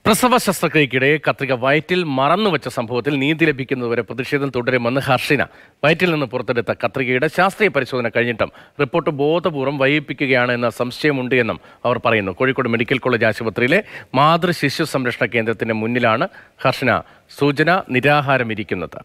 പ്രസവ ശസ്ത്രക്രിയക്കിടെ കത്രിക വയറ്റിൽ മറന്നുവെച്ച സംഭവത്തിൽ നീതി ലഭിക്കുന്നതുവരെ പ്രതിഷേധം തുടരുമെന്ന് ഹർഷിന വയറ്റിൽ നിന്ന് പുറത്തെടുത്ത കത്രികയുടെ ശാസ്ത്രീയ പരിശോധന കഴിഞ്ഞിട്ടും റിപ്പോർട്ട് ബോധപൂർവ്വം വൈകിപ്പിക്കുകയാണ് എന്ന സംശയമുണ്ട് എന്നും അവർ പറയുന്നു കോഴിക്കോട് മെഡിക്കൽ കോളേജ് ആശുപത്രിയിലെ മാതൃ ശിശു സംരക്ഷണ കേന്ദ്രത്തിന്റെ മുന്നിലാണ് ഹർഷിന സൂചന നിരാഹാരമിരിക്കുന്നത്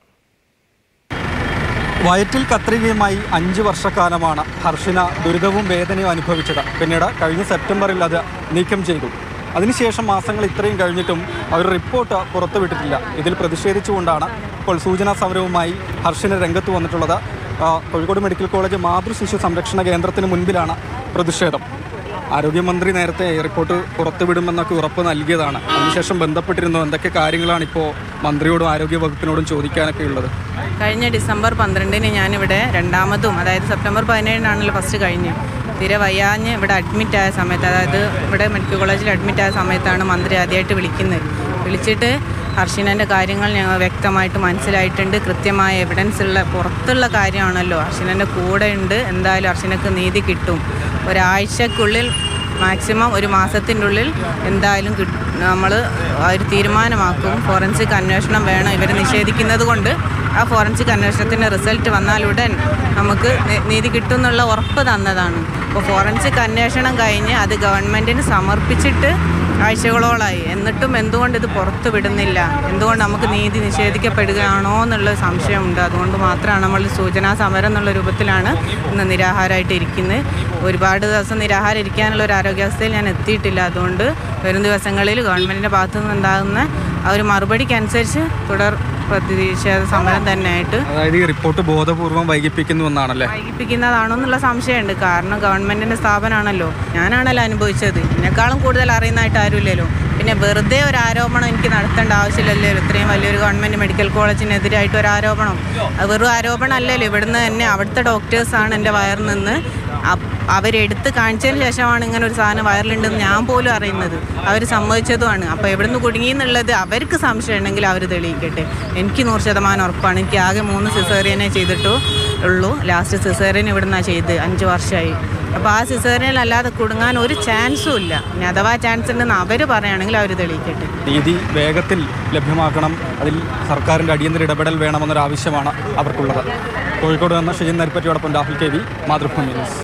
വയറ്റിൽ കത്രികയുമായി അഞ്ച് വർഷക്കാലമാണ് ഹർഷിന ദുരിതവും വേദനയും അനുഭവിച്ചത് പിന്നീട് കഴിഞ്ഞ സെപ്റ്റംബറിൽ അത് നീക്കം ചെയ്തു അതിനുശേഷം മാസങ്ങൾ ഇത്രയും കഴിഞ്ഞിട്ടും അവർ റിപ്പോർട്ട് പുറത്തുവിട്ടിട്ടില്ല ഇതിൽ പ്രതിഷേധിച്ചുകൊണ്ടാണ് ഇപ്പോൾ സൂചനാ സമരവുമായി ഹർഷിന രംഗത്ത് വന്നിട്ടുള്ളത് ആ, കോഴിക്കോട് മെഡിക്കൽ കോളേജ് മാതൃശിശു സംരക്ഷണ കേന്ദ്രത്തിന് മുൻപിലാണ് പ്രതിഷേധം ആരോഗ്യമന്ത്രി നേരത്തെ റിപ്പോർട്ട് പുറത്തുവിടുമെന്നൊക്കെ ഉറപ്പ് നൽകിയതാണ് അതിനുശേഷം ബന്ധപ്പെട്ടിരുന്നു എന്തൊക്കെ കാര്യങ്ങളാണ് ഇപ്പോൾ മന്ത്രിയോടും ആരോഗ്യ വകുപ്പിനോടും ചോദിക്കാനൊക്കെ ഉള്ളത് കഴിഞ്ഞ ഡിസംബർ പന്ത്രണ്ടിന് ഞാനിവിടെ രണ്ടാമതും അതായത് സെപ്റ്റംബർ പതിനേഴിനാണല്ലോ ഫസ്റ്റ് കഴിഞ്ഞ് തീരെ വയ്യാഞ്ഞ് ഇവിടെ അഡ്മിറ്റ് ആയ സമയത്ത് അതായത് ഇവിടെ മെഡിക്കൽ കോളേജിൽ അഡ്മിറ്റ് ആയ സമയത്താണ് മന്ത്രി ആദ്യമായിട്ട് വിളിക്കുന്നത് വിളിച്ചിട്ട് ഹർഷിനൻ്റെ കാര്യങ്ങൾ ഞങ്ങൾ വ്യക്തമായിട്ട് മനസ്സിലായിട്ടുണ്ട് കൃത്യമായ എവിഡൻസ് ഉള്ള പുറത്തുള്ള കാര്യമാണല്ലോ ഹർഷിനൻ്റെ കൂടെ ഉണ്ട് എന്തായാലും ഹർഷിനക്ക് നീതി കിട്ടും ഒരാഴ്ചക്കുള്ളിൽ മാക്സിമം ഒരു മാസത്തിൻ്റെ ഉള്ളിൽ എന്തായാലും നമ്മൾ ഒരു തീരുമാനമാക്കും ഫോറൻസിക് അന്വേഷണം വേണം ഇവർ നിഷേധിക്കുന്നത് കൊണ്ട് ആ ഫോറൻസിക് അന്വേഷണത്തിൻ്റെ റിസൾട്ട് വന്നാലുടൻ നമുക്ക് നി- നീതി കിട്ടും എന്നുള്ള ഉറപ്പ് തന്നതാണ് അപ്പോൾ ഫോറൻസിക് അന്വേഷണം കഴിഞ്ഞ് അത് ഗവൺമെൻറ്റിന് സമർപ്പിച്ചിട്ട് ആഴ്ചകളോളായി എന്നിട്ടും എന്തുകൊണ്ട് ഇത് പുറത്തു വിടുന്നില്ല എന്തുകൊണ്ട് നമുക്ക് നീതി നിഷേധിക്കപ്പെടുകയാണോ എന്നുള്ള സംശയമുണ്ട് അതുകൊണ്ട് മാത്രമാണ് നമ്മൾ സൂചനാ സമരം എന്നുള്ള രൂപത്തിലാണ് ഇന്ന് നിരാഹാരമായിട്ട് ഇരിക്കുന്നത് ഒരുപാട് ദിവസം നിരാഹാരം ഇരിക്കാനുള്ള ഒരു ആരോഗ്യാവസ്ഥയിൽ ഞാൻ എത്തിയിട്ടില്ല അതുകൊണ്ട് വരും ദിവസങ്ങളിൽ ഗവൺമെൻറ്റിൻ്റെ ഭാഗത്തു നിന്നുണ്ടാകുന്ന ആ ഒരു മറുപടിക്കനുസരിച്ച് തുടർ പ്രതിഷേധ സമരം തന്നെയായിട്ട് അതായത് ഈ റിപ്പോർട്ട് ബോധപൂർവം വൈകിപ്പിക്കുന്നു എന്നാണല്ലേ വൈകിപ്പിക്കുന്നതാണോ എന്നുള്ള സംശയമുണ്ട് കാരണം ഗവൺമെന്റിന്റെ സ്ഥാപനമാണല്ലോ ഞാനാണല്ലോ അനുഭവിച്ചത് എന്നെക്കാളും കൂടുതൽ അറിയുന്നതായിട്ട് ആരുമില്ലല്ലോ പിന്നെ വെറുതെ ഒരു ആരോപണം എനിക്ക് നടത്തേണ്ട ആവശ്യമില്ലല്ലോ ഇത്രയും വലിയൊരു ഗവൺമെന്റ് മെഡിക്കൽ കോളേജിനെതിരായിട്ട് ഒരു ആരോപണം അത് വെറും ആരോപണം അല്ലല്ലോ ഇവിടുന്ന് തന്നെ അവിടുത്തെ ഡോക്ടേഴ്സാണ് എൻ്റെ വയറിൽ നിന്ന് അപ്- അവരെടുത്ത് കാണിച്ചതിന് ശേഷമാണ് ഇങ്ങനെ ഒരു സാധനം വയറിലുണ്ടെന്ന് ഞാൻ പോലും അറിയുന്നത് അവർ സമ്മതിച്ചതുമാണ് അപ്പോൾ എവിടുന്ന് കുടുങ്ങി എന്നുള്ളത് അവർക്ക് സംശയം ഉണ്ടെങ്കിൽ അവർ തെളിയിക്കട്ടെ എനിക്ക് നൂറ് ശതമാനം ഉറപ്പാണ് എനിക്ക് ആകെ മൂന്ന് സിസേറിയനെ ചെയ്തിട്ടു ഉള്ളൂ ലാസ്റ്റ് സിസേറിയൻ ഇവിടുന്നാണ് ചെയ്ത് അഞ്ച് വർഷമായി അപ്പോൾ ആ സിസേറിയൻ അല്ലാതെ കുടുങ്ങാൻ ഒരു ചാൻസും ഇല്ല ഇനി അഥവാ ചാൻസ് ഉണ്ടെന്ന് അവർ പറയുകയാണെങ്കിൽ അവർ തെളിയിക്കട്ടെ നീതി വേഗത്തിൽ ലഭ്യമാക്കണം അതിൽ സർക്കാരിൻ്റെ അടിയന്തര ഇടപെടൽ വേണമെന്നൊരു ആവശ്യമാണ് അവർക്കുള്ളത് കോഴിക്കോട് നിന്ന് ഷെജിൻ നരിപ്പറ്റിയോടൊപ്പം Rahul K V Mathrubhumi news